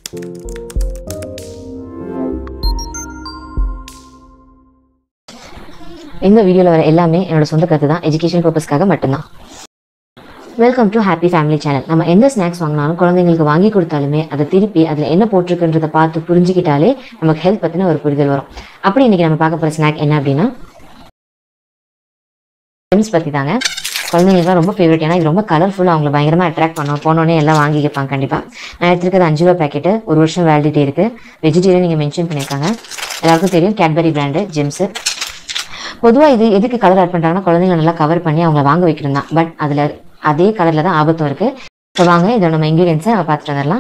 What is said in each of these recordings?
இந்த வீடியோவில் வர எல்லாமே என்னோட சொந்த கருத்து தான் எஜுகேஷன் பர்பஸ்க்காக மட்டும்தான் welcome to happy family channel நம்ம எந்த ஸ்நாக்ஸ் வாங்கினாலும் குழந்தைங்களுக்கு வாங்கி கொடுத்தாலுமே அதை திருப்பி அதில் என்ன போட்டிருக்குன்றதை பார்த்து புரிஞ்சுக்கிட்டாலே நமக்கு ஹெல்த் பற்றின ஒரு புரிதல் வரும் அப்படி இன்னைக்கு நம்ம பார்க்க போகிற ஸ்நாக் என்ன அப்படின்னா ஜெம்ஸ் பற்றி தாங்க குழந்தைங்களுக்குலாம் ரொம்ப ஃபேவரட் ஏன்னா இது ரொம்ப கலர்ஃபுல்லாக அவங்களை பயங்கரமாக அட்ராக்ட் பண்ணும் போனோடனே எல்லாம் வாங்கி கேட்பாங்க கண்டிப்பாக நான் எடுத்துருக்கிறது அஞ்சு ரூபா பேக்கெட்டு ஒரு வருஷம் வேலிடிட்டி இருக்குது வெஜிடேரியன் நீங்கள் மென்ஷன் பண்ணியிருக்காங்க எல்லாருக்கும் தெரியும் கேட்பரி பிராண்டு ஜெம்ஸு பொதுவாக இது எதுக்கு கலர் ஆட் பண்ணுறாங்கன்னா குழந்தைங்களை நல்லா கவர் பண்ணி அவங்கள வாங்க வைக்கணும் தான் பட் அதில் அதே கலரில் தான் ஆபத்தும் இருக்குது ஸோ வாங்க இதோட நம்ம இன்க்ரீடியன்ஸை நம்ம பார்த்துட்டு வந்துடலாம்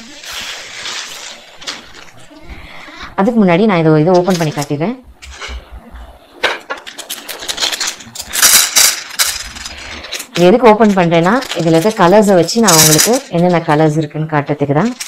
அதுக்கு முன்னாடி நான் இதை இதை ஓப்பன் பண்ணி காட்டிடுறேன் இது எதுக்கு ஓப்பன் பண்ணுறேன்னா இதில் இருக்க கலர்ஸை வச்சு நான் உங்களுக்கு என்னென்ன கலர்ஸ் இருக்குன்னு காட்டுறதுக்கு தான்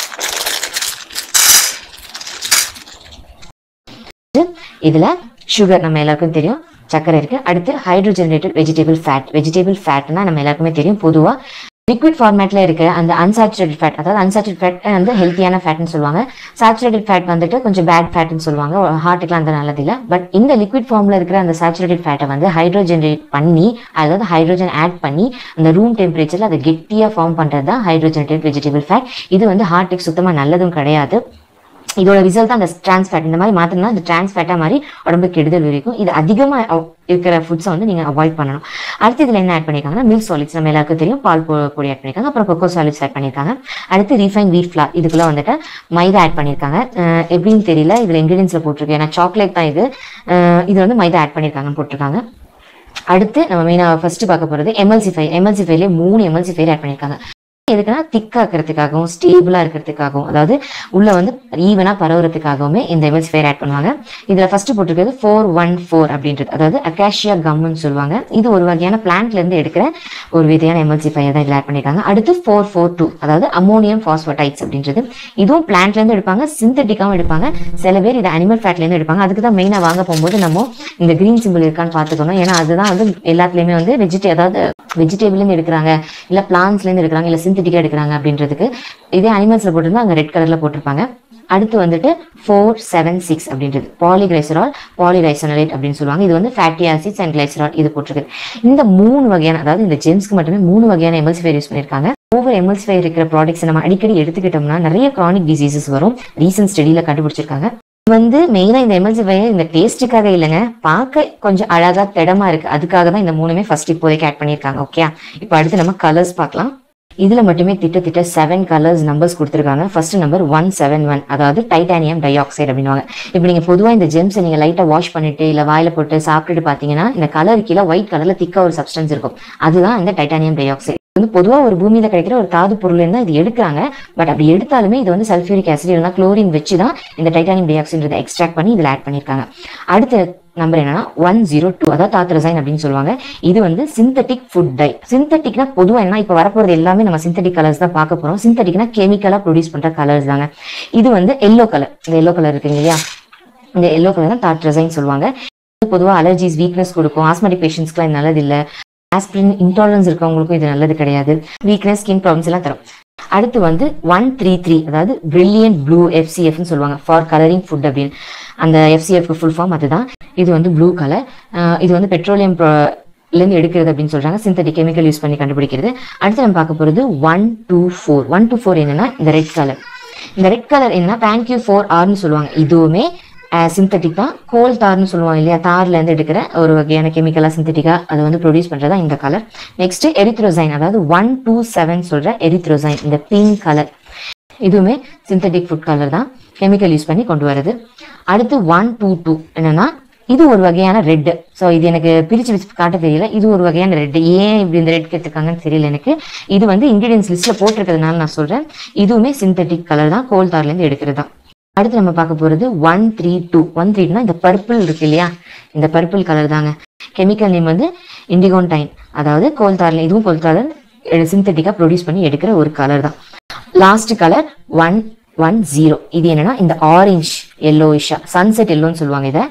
இதில் சுகர் நம்ம எல்லாருக்கும் தெரியும் சர்க்கரை இருக்கு அடுத்து ஹைட்ரோஜெனரேட்டட் வெஜிடபிள் ஃபேட் வெஜிடபிள் ஃபேட்னா நம்ம எல்லாருக்குமே தெரியும் பொதுவாக லிக்விட் ஃபார்மேட்ல இருக்க அந்த அன்சாச்சுரேட்டட் ஃபேட் அதாவது அன்சாச்சுரேட் ஃபேட் வந்து ஹெல்த்தியான ஃபேட்னு சொல்லுவாங்க சாச்சுரேட்டட் ஃபேட் வந்துட்டு கொஞ்சம் பேட் ஃபேட்னு சொல்லுவாங்க ஹார்ட்டுக்குலாம் அந்த நல்லது இல்லை பட் இந்த லிக்விட் ஃபார்ம்ல இருக்கிற அந்த சாச்சுரேட்டட் ஃபேட்டை வந்து ஹைட்ரோஜெனரேட் பண்ணி அதாவது ஹைட்ரோஜன் ஆட் பண்ணி அந்த ரூம் டெம்பரேச்சர்ல அதை கெட்டியாக ஃபார்ம் பண்றது தான் ஹைட்ரோஜெனரேட் வெஜிடபிள் ஃபேட் இது வந்து ஹார்ட்டுக்கு சுத்தமாக நல்லதும் கிடையாது இதோட ரிசல்ட் தான் அந்த trans fat இந்த மாதிரி மாத்தினா இந்த trans fat-ஆ மாதிரி உடம்பு கெடுதல் விளைவிக்கும் இது அதிகமா அவ்- இருக்கிற ஃபுட்ஸை வந்து நீங்க அவாய்ட் பண்ணணும் அடுத்து இதுல என்ன ஆட் பண்ணிருக்காங்கன்னா மில்க் சாலிட்ஸ் நம்ம எல்லாருக்கும் தெரியும் பால் பொ- பொடி ஆட் பண்ணிருக்காங்க அப்புறம் கொக்கோ சாலிட்ஸ் ஆட் பண்ணிருக்காங்க அடுத்து ரீஃபைன் வீட் ஃபிளார் இதுக்குள்ள வந்துட்டு மைதா ஆட் பண்ணிருக்காங்க அஹ் எப்படின்னு தெரியல இதுல இன்கிரீடியன்ஸ்ல போட்டிருக்கு ஏன்னா சாக்லேட் தான் இது அஹ் இது வந்து மைதா ஆட் பண்ணிருக்காங்கன்னு போட்டிருக்காங்க அடுத்து நம்ம மெயினாக ஃபர்ஸ்ட் பார்க்க போகிறது எம்எல்சி ஃபைல் எம்எல்சி ஃபைலே மூணு எம்எல்சி ஃபைல் ஆட் பண்ணியிருக்காங்க எதுக்குன்னா திக்கா இருக்கிறதுக்காகவும் ஸ்டேபிளா இருக்கிறதுக்காகவும் அதாவது உள்ள வந்து ஈவனா பரவுறதுக்காகவுமே இந்த எம்எல்சி ஃபைர் ஆட் பண்ணுவாங்க இதுல ஃபர்ஸ்ட் போட்டிருக்கிறது ஃபோர் ஒன் ஃபோர் அப்படின்றது அதாவது அகாஷியா கம்னு சொல்லுவாங்க இது ஒரு வகையான பிளான்ட்ல இருந்து எடுக்கிற ஒரு விதையான எம்எல்சி ஃபைர் தான் இதில் ஆட் பண்ணியிருக்காங்க அடுத்து ஃபோர் ஃபோர் டூ அதாவது அமோனியம் பாஸ்போடைட்ஸ் அப்படின்றது இதுவும் பிளான்ட்ல இருந்து எடுப்பாங்க சிந்தட்டிக்காவும் எடுப்பாங்க சில பேர் இது அனிமல் ஃபேட்ல இருந்து எடுப்பாங்க அதுக்கு தான் மெயினா வாங்க போகும்போது நம்ம இந்த கிரீன் சிம்பிள் இருக்கான்னு பார்த்துக்கணும் ஏன்னா அதுதான் வந்து எல்லாத்துலயுமே வந்து வெஜிடே அதாவது வெஜிடபிள்ல இருந்து எடுக்கிறாங்க இல்ல பிளான்ஸ்ல இருந்து எடுக்கிறாங்க இல்ல சிந்தட்டிக்கா எடுக்கிறாங்க அப்படின்றதுக்கு இதே அனிமல்ஸ்ல போட்டிருந்தா அங்க ரெட் கலர்ல போட்டிருப்பாங்க அடுத்து வந்துட்டு ஃபோர் செவன் சிக்ஸ் அப்படின்றது பாலிகிளைசரால் பாலிரைசனலேட் அப்படின்னு சொல்லுவாங்க இது வந்து ஃபேட்டி ஆசிட்ஸ் அண்ட் கிளைசரால் இது போட்டிருக்கு இந்த மூணு வகையான அதாவது இந்த ஜெம்ஸ்க்கு மட்டுமே மூணு வகையான எம்எல்சிஃபைர் யூஸ் பண்ணியிருக்காங்க ஓவர் எம்எல்சிஃபைர் இருக்கிற ப்ராடக்ட்ஸ் நம்ம அடிக்கடி எடுத்துக்கிட்டோம்னா நிறைய கிரானிக் டிசீசஸ் வரும் ரீசன்ட் ஸ்டடியில கண்டுபிடிச்சிருக்காங்க வந்து மெயினா இந்த எம்எல்சிஃபைர் இந்த டேஸ்ட்டுக்காக இல்லைங்க பார்க்க கொஞ்சம் அழகா திடமா இருக்கு அதுக்காக தான் இந்த மூணுமே ஃபர்ஸ்ட் இப்போதைக்கு ஆட் பண்ணியிருக்காங்க ஓகே இப்போ அடுத்து நம்ம கலர்ஸ் பார்க்கலாம் இதுல மட்டுமே திட்டத்திட்ட செவன் கலர்ஸ் நம்பர்ஸ் கொடுத்துருக்காங்க first number one seven one அதாவது டைட்டானியம் டை ஆக்சைடு அப்படின்னுவாங்க இப்போ நீங்க பொதுவா இந்த ஜெம்ஸை நீங்க லைட்டா வாஷ் பண்ணிட்டு இல்ல வாயில போட்டு சாப்பிட்டுட்டு பாத்தீங்கன்னா இந்த கலர் கீழே ஒயிட் கலர்ல திக்கா ஒரு சப்ஸ்டன்ஸ் இருக்கும் அதுதான் இந்த டைட்டானியம் டை ஆக்சைடு வந்து பொதுவா ஒரு பூமியில கிடைக்கிற ஒரு தாது பொருள் இருந்தா இது எடுக்கிறாங்க பட் அப்படி எடுத்தாலுமே இது வந்து சல்ஃபியூரிக் ஆசிட் இல்லைனா குளோரின் வச்சு தான் இந்த டைட்டானியம் டை ஆக்சைடு எக்ஸ்ட்ராக்ட் பண்ணி இதுல ஆட் பண்ணிருக்காங்க அடுத்த நம்பர் என்னன்னா ஒன் ஜீரோ டூ அதாவது தாத்ரசைன் அப்படின்னு சொல்லுவாங்க இது வந்து சிந்தட்டிக் ஃபுட் டை சிந்தட்டிக்னா பொதுவா என்ன இப்ப வரப்போறது எல்லாமே நம்ம சிந்தட்டிக் கலர்ஸ் தான் பார்க்க போறோம் சிந்தட்டிக்னா கெமிக்கலா ப்ரொடியூஸ் பண்ற கலர்ஸ் தாங்க இது வந்து எல்லோ கலர் இந்த எல்லோ கலர் இருக்குங்க இல்லையா இந்த எல்லோ கலர் தான் தாட்ரசைன் சொல்லுவாங்க பொதுவா அலர்ஜிஸ் வீக்னஸ் கொடுக்கும் ஆஸ்மெட்டிக் பேஷண்ட்ஸ்க்குலாம் இது நல்லது இல்ல ஆஸ்பிரின் இன்டாலரன்ஸ் இருக்கவங்களுக்கும் இது நல்லது கிடையாது வீக்னஸ் ஸ்கின் ப்ராப்ளம்ஸ் எல்லாம் தரும் அடுத்து வந்து ஒன் த்ரீ த்ரீ அதாவது பிரில்லியன்ட் ப்ளூ எஃப்சிஎஃப்னு சொல்லுவாங்க ஃபார் கலரிங் ஃபுட் அப்படின்னு அந்த எஃப்சிஎஃப் ஃபுல் ஃபார்ம் அதுதான் இது வந்து ப்ளூ கலர் இது வந்து பெட்ரோலியம் இருந்து எடுக்கிறது அப்படின்னு சொல்றாங்க சிந்தட்டிக் கெமிக்கல் யூஸ் பண்ணி கண்டுபிடிக்கிறது அடுத்து நம்ம பார்க்க போறது one two four one two four என்னன்னா இந்த ரெட் கலர் இந்த ரெட் கலர் என்னன்னா பேன்கியூ ஃபோர் ஆர்னு சொல்லுவாங்க இதுவுமே சிந்தட்டிக் தான் கோல் தார்னு சொல்லுவாங்க இல்லையா தார்ல இருந்து எடுக்கிற ஒரு வகையான கெமிக்கலா சிந்தட்டிக்கா அதை வந்து ப்ரொடியூஸ் பண்றதா இந்த கலர் நெக்ஸ்ட் எரித்ரோசைன் அதாவது ஒன் டூ செவன் சொல்ற எரித்ரோசைன் இந்த பிங்க் கலர் இதுவுமே சிந்தட்டிக் ஃபுட் கலர் தான் கெமிக்கல் யூஸ் பண்ணி கொண்டு வருது அடுத்து ஒன் டூ டூ என்னன்னா இது ஒரு வகையான ரெட் ஸோ இது எனக்கு பிரிச்சு வச்சு காட்ட தெரியல இது ஒரு வகையான ரெட் ஏன் இப்படி இந்த ரெட் கேட்டிருக்காங்கன்னு தெரியல எனக்கு இது வந்து இன்கிரீடியன்ஸ் லிஸ்ட்ல போட்டிருக்கிறதுனால நான் சொல்றேன் இதுவுமே சிந்தட்டிக் கலர் தான் கோல் தார்ல இருந்து எடுக்கிறது தான் அடுத்து நம்ம பார்க்க போறது ஒன் த்ரீ டூ ஒன் த்ரீனா இந்த பர்பிள் இருக்கு இல்லையா இந்த பர்பிள் கலர் தாங்க கெமிக்கல் நேம் வந்து இண்டிகோன்டைன் அதாவது கோல்தாரில் இதுவும் கோல்தாரில் சிந்தட்டிக்கா ப்ரொடியூஸ் பண்ணி எடுக்கிற ஒரு கலர் தான் last colour one one zero இது என்னன்னா இந்த ஆரஞ்ச் எல்லோயிஷா சன்செட் எல்லோன்னு சொல்லுவாங்க இதை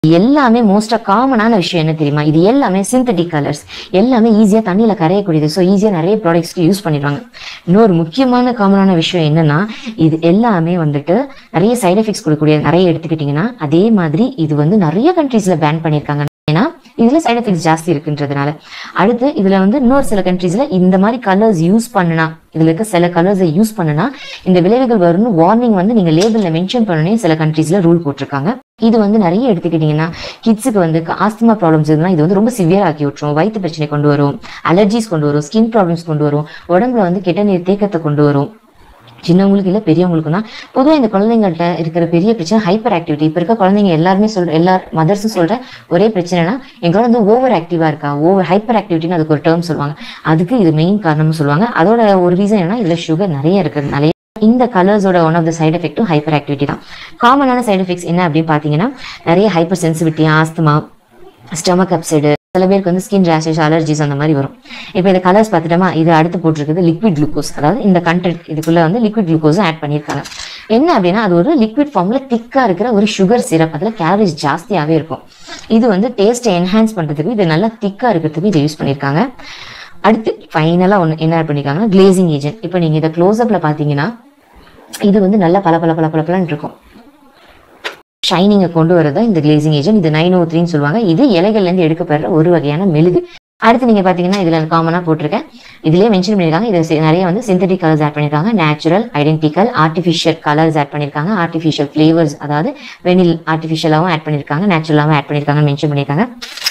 எல்லாமே மோஸ்டா காமனான விஷயம் என்ன தெரியுமா இது எல்லாமே சிந்தட்டிக் கலர்ஸ் எல்லாமே ஈஸியா தண்ணியில கரையக்கூடியது ஸோ ஈஸியா நிறைய ப்ராடக்ட்ஸ்க்கு யூஸ் பண்ணிடுவாங்க இன்னொரு முக்கியமான காமனான விஷயம் என்னன்னா இது எல்லாமே வந்துட்டு நிறைய சைடு எஃபெக்ட்ஸ் கொடுக்கக்கூடிய நிறைய எடுத்துக்கிட்டீங்கன்னா அதே மாதிரி இது வந்து நிறைய கண்ட்ரீஸ்ல பேன் பண்ணியிருக்காங்க ஏன்னா இதுல சைடு எஃபெக்ட்ஸ் ஜாஸ்தி இருக்குன்றதுனால அடுத்து இதுல வந்து இன்னொரு சில கண்ட்ரீஸ்ல இந்த மாதிரி கலர்ஸ் யூஸ் பண்ணனா இதுல இருக்க சில கலர்ஸை யூஸ் பண்ணனா இந்த விளைவுகள் வரும்னு வார்னிங் வந்து நீங்க லேபிள்ல மென்ஷன் பண்ணனே சில கண்ட்ரீஸ்ல ரூல் போட்டிருக்காங்க இது வந்து நிறைய எடுத்துக்கிட்டீங்கன்னா கிட்ஸுக்கு வந்து ஆஸ்துமா ப்ராப்ளம்ஸ் இருந்தால் இது வந்து ரொம்ப சிவியர் ஆக்கி விட்டுரும் வயிற்று பிரச்சனை கொண்டு வரும் அலர்ஜிஸ் கொண்டு வரும் ஸ்கின் ப்ராப்ளம்ஸ் கொண்டு வரும் உடம்புல வந்து கெட்ட நீர் தேக்கத்தை கொண்டு வரும் சின்னவங்களுக்கு இல்லை பெரியவங்களுக்கும் தான் பொதுவாக இந்த குழந்தைங்கள்ட்ட இருக்கிற பெரிய பிரச்சனை ஹைப்பர் ஆக்டிவிட்டி இப்போ இருக்க குழந்தைங்க எல்லாருமே சொல்ற எல்லா மதர்ஸும் சொல்ற ஒரே பிரச்சனைனா எங்களோட வந்து ஓவர் ஆக்டிவா இருக்கா ஓவர் ஹைப்பர் ஆக்டிவிட்டின்னு அதுக்கு ஒரு டேர்ம் சொல்லுவாங்க அதுக்கு இது மெயின் காரணம்னு சொல்லுவாங்க அதோட ஒரு ரீசன் என்னன்னா இதுல சுகர் நிறைய இருக்கிறதுனால இந்த கலர்ஸோட ஒன் ஆஃப் த சைடு எஃபெக்ட்டும் ஹைப்பர் ஆக்டிவிட்டி தான் காமனான சைடு எஃபெக்ட்ஸ் என்ன அப்படின்னு பார்த்தீங்கன்னா நிறைய hypersensitivity asthma stomach upset சில பேருக்கு வந்து ஸ்கின் ரேஷஸ் அலர்ஜிஸ் அந்த மாதிரி வரும் இப்போ இந்த கலர்ஸ் பார்த்துட்டோமா இது அடுத்து போட்டிருக்குது லிக்விட் குளுக்கோஸ் அதாவது இந்த கண்டென்ட் இதுக்குள்ள வந்து லிக்விட் குளுக்கோஸ் ஆட் பண்ணியிருக்காங்க என்ன அப்படின்னா அது ஒரு லிக்விட் ஃபார்ம்ல திக்கா இருக்கிற ஒரு சுகர் சிரப் அதுல கேலரிஸ் ஜாஸ்தியாவே இருக்கும் இது வந்து டேஸ்ட்டை என்ஹான்ஸ் பண்றதுக்கு இது நல்லா திக்கா இருக்கிறதுக்கு இதை யூஸ் பண்ணியிருக்காங்க அடுத்து ஃபைனலா ஒன்று என்ன ஆட் பண்ணியிருக்காங்கன்னா கிளேசிங் ஏஜென்ட் இப்போ நீங்க இதை க்ளோஸ்அப்ல பார்த்தீங்கன்னா இது வந்து நல்லா பல பல பல பல இருக்கும் ஷைனிங்கை கொண்டு வரது இந்த கிளேசிங் ஏஜென்ட் இது நைன் ஓ த்ரீன்னு சொல்லுவாங்க இது இலைகள்ல இருந்து எடுக்கப்படுற ஒரு வகையான மெழுகு அடுத்து நீங்க பாத்தீங்கன்னா இதுல காமனா போட்டிருக்கேன் இதுலயே மென்ஷன் பண்ணிருக்காங்க இது சி- நிறைய வந்து சிந்தட்டிக் கலர்ஸ் ஆட் பண்ணிருக்காங்க natural identical artificial colours add பண்ணிருக்காங்க ஆர்டிஃபிஷியல் ஃபிளேவர்ஸ் அதாவது வெனில் ஆர்டிஃபிஷியலாவும் ஆட் பண்ணிருக்காங்க நேச்சுரலாவும் ஆட் பண்ணிருக்காங்க மென்ஷன் பண்ணிருக்காங்க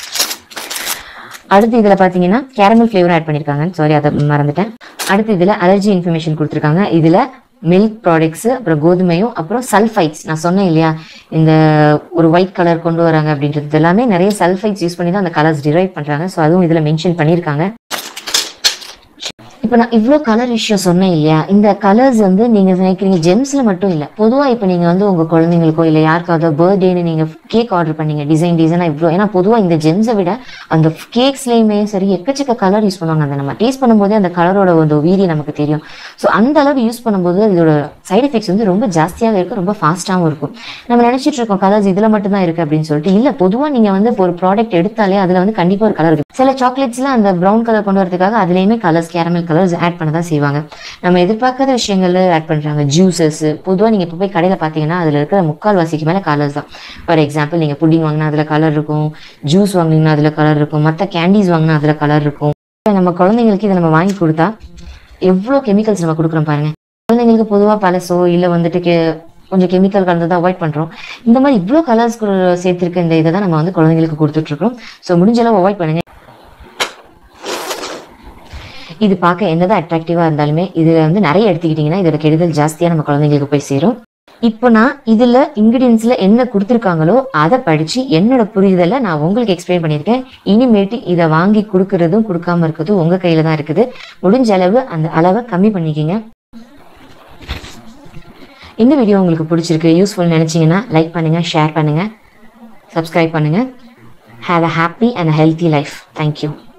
அடுத்து இதுல பாத்தீங்கன்னா கேரமல் ஃபிளேவர் ஆட் பண்ணிருக்காங்க சாரி அதை மறந்துட்டேன் அடுத்து இதுல அலர்ஜி இன்ஃபர்மேஷன் கொடுத்துருக்காங்க இதுல மில்க் ப்ராடக்ட்ஸ் அப்புறம் கோதுமையும் அப்புறம் சல்ஃபைட்ஸ் நான் சொன்னேன் இல்லையா இந்த ஒரு ஒயிட் கலர் கொண்டு வராங்க அப்படின்றது எல்லாமே நிறைய சல்ஃபைட்ஸ் யூஸ் பண்ணி தான் அந்த கலர்ஸ் டிரைவ் பண்றாங்க ஸோ அதுவும் இதுல மென்ஷன் பண்ணியிருக்காங்க இப்போ நான் இவ்வளோ கலர் விஷயம் சொன்னேன் இல்லையா இந்த கலர்ஸ் வந்து நீங்க நினைக்கிறீங்க ஜெம்ஸ்ல மட்டும் இல்ல பொதுவா இப்போ நீங்க வந்து உங்க குழந்தைங்களுக்கோ இல்ல யாருக்காவது பர்த்டேன்னு நீங்க கேக் ஆர்டர் பண்ணீங்க டிசைன் டிசைனா இவ்வளோ ஏன்னா பொதுவா இந்த ஜெம்ஸை விட அந்த கேக்ஸ்லயுமே சரி எக்கச்சக்க கலர் யூஸ் பண்ணுவாங்க அந்த நம்ம டேஸ்ட் பண்ணும்போதே அந்த கலரோட ஒரு வீரி நமக்கு தெரியும் ஸோ அந்த அளவு யூஸ் பண்ணும்போது இதோட சைடு எஃபெக்ட்ஸ் வந்து ரொம்ப ஜாஸ்தியாகவும் இருக்கும் ரொம்ப ஃபாஸ்ட்டாகவும் இருக்கும் நம்ம நினைச்சிட்டு இருக்கோம் கலர்ஸ் இதுல மட்டும் தான் இருக்கு அப்படின்னு சொல்லிட்டு இல்ல பொதுவா நீங்க வந்து இப்போ ஒரு ப்ராடக்ட் எடுத்தாலே அதுல வந்து கண்டிப்பா ஒரு கலர் இருக்கு சில சாக்லேட்ஸ்ல அந்த ப்ரௌன் கலர் கொண்டு வரதுக்காக அதுலயுமே கலர்ஸ் கேரமல் கலர்ஸ் ஆட் பண்ண தான் செய்வாங்க நம்ம எதிர்பார்க்காத விஷயங்கள்ல ஆட் பண்றாங்க ஜூசஸ் பொதுவா நீங்க இப்போ போய் கடையில பாத்தீங்கன்னா அதுல இருக்கிற முக்கால் வாசிக்கு மேல கலர்ஸ் தான் ஃபார் எக்ஸாம்பிள் நீங்க புட்டிங் வாங்கினா அதுல கலர் இருக்கும் ஜூஸ் வாங்கினீங்கன்னா அதுல கலர் இருக்கும் மத்த கேண்டீஸ் வாங்கினா அதுல கலர் இருக்கும் நம்ம குழந்தைங்களுக்கு இதை நம்ம வாங்கி கொடுத்தா எவ்வளவு கெமிக்கல்ஸ் நம்ம கொடுக்குறோம் பாருங்க குழந்தைங்களுக்கு பொதுவா பழசோ இல்ல வந்துட்டு கெ- கொஞ்சம் கெமிக்கல் கலந்ததை அவாய்ட் பண்றோம் இந்த மாதிரி இவ்வளோ கலர்ஸ் சேர்த்திருக்க இந்த இதை தான் நம்ம வந்து குழந்தைங்களுக்கு கொடுத்துட்டு இருக்கோம் ஸோ முடிஞ்ச அளவு அவாய்ட் பண்ணுங்க இது பார்க்க என்னதான் அட்ராக்டிவா இருந்தாலுமே இதுல வந்து நிறைய எடுத்துக்கிட்டீங்கன்னா இதோட கெடுதல் ஜாஸ்தியா நம்ம குழந்தைங்களுக்கு போய் சேரும் இப்போ நான் இதுல இன்கிரீடியன்ஸ்ல என்ன கொடுத்துருக்காங்களோ அதை படிச்சு என்னோட புரிதலை நான் உங்களுக்கு எக்ஸ்பிளைன் பண்ணியிருக்கேன் இனிமேட்டு இதை வாங்கி கொடுக்கறதும் கொடுக்காம இருக்கிறதும் உங்க கையில தான் இருக்குது முடிஞ்ச அளவு அந்த அளவை கம்மி பண்ணிக்கிங்க இந்த வீடியோ உங்களுக்கு பிடிச்சிருக்கு யூஸ்ஃபுல் நினைச்சீங்கன்னா லைக் பண்ணுங்க ஷேர் பண்ணுங்க சப்ஸ்கிரைப் பண்ணுங்க have a happy and healthy life thank you